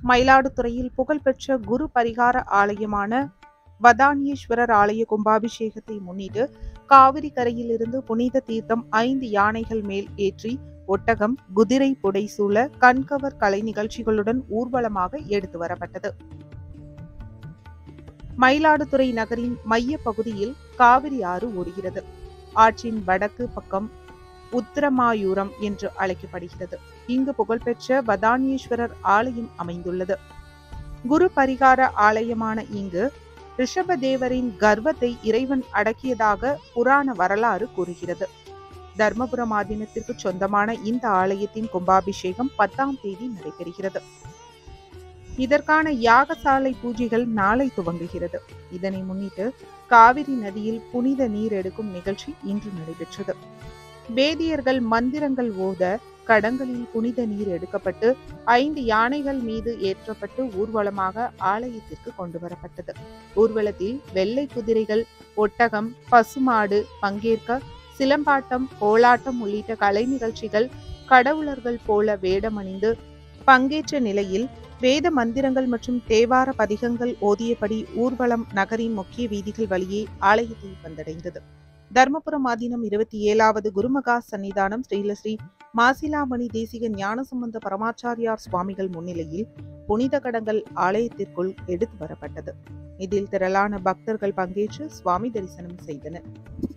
மயிலாடுதுறையில் புகழ்பெற்ற குரு பரிகார ஆலயமான வதானியேஸ்வரர் ஆலய கும்பாபிஷேகத்தை முன்னிட்டு காவிரி கரையிலிருந்து புனித தீர்த்தம் ஐந்து யானைகள் மேல் ஏற்றி ஒட்டகம் குதிரை புடைசூழ கண்கவர் கலை நிகழ்ச்சிகளுடன் ஊர்வலமாக எடுத்து வரப்பட்டது மயிலாடுதுறை நகரின் மைய பகுதியில் காவிரி ஆறு ஓடுகிறது ஆற்றின் வடக்கு பக்கம் உத்திரமாயூரம் என்று அழைக்கப்படுகிறது இங்கு புகழ்பெற்ற வதானியேஸ்வரர் ஆலயம் அமைந்துள்ளது குரு பரிகார ஆலயமான இங்கு ரிஷபதேவரின் கர்வத்தை இறைவன் அடக்கியதாக புராண வரலாறு கூறுகிறது தர்மபுரம் ஆதீனத்திற்கு சொந்தமான இந்த ஆலயத்தின் கும்பாபிஷேகம் பத்தாம் தேதி நடைபெறுகிறது இதற்கான யாகசாலை பூஜைகள் நாளை துவங்குகிறது இதனை முன்னிட்டு காவிரி நதியில் புனித நீர் எடுக்கும் நிகழ்ச்சி இன்று நடைபெற்றது வேதியர்கள் மந்திரங்கள் ஓத கடங்களில் புனித நீர் எடுக்கப்பட்டு ஐந்து யானைகள் மீது ஏற்றப்பட்டு ஊர்வலமாக ஆலயத்திற்கு கொண்டு வரப்பட்டது ஊர்வலத்தில் வெள்ளை குதிரைகள் ஒட்டகம் பசுமாடு பங்கேற்க சிலம்பாட்டம் கோலாட்டம் உள்ளிட்ட கலை நிகழ்ச்சிகள் கடவுளர்கள் போல வேடமணிந்து பங்கேற்ற நிலையில் வேத மந்திரங்கள் மற்றும் தேவார பதிகங்கள் ஓதியபடி ஊர்வலம் நகரின் முக்கிய வீதிகள் வழியே ஆலயத்தை வந்தடைந்தது தர்மபுரம் ஆதீனம் இருபத்தி ஏழாவது குருமகா சன்னிதானம் ஸ்ரீலஸ்ரீ மாசிலாமணி தேசிக ஞானசம்பந்த பரமாச்சாரியார் சுவாமிகள் முன்னிலையில் புனித கடங்கள் ஆலயத்திற்குள் எடுத்து வரப்பட்டது இதில் திரளான பக்தர்கள் பங்கேற்று சுவாமி தரிசனம் செய்தனர்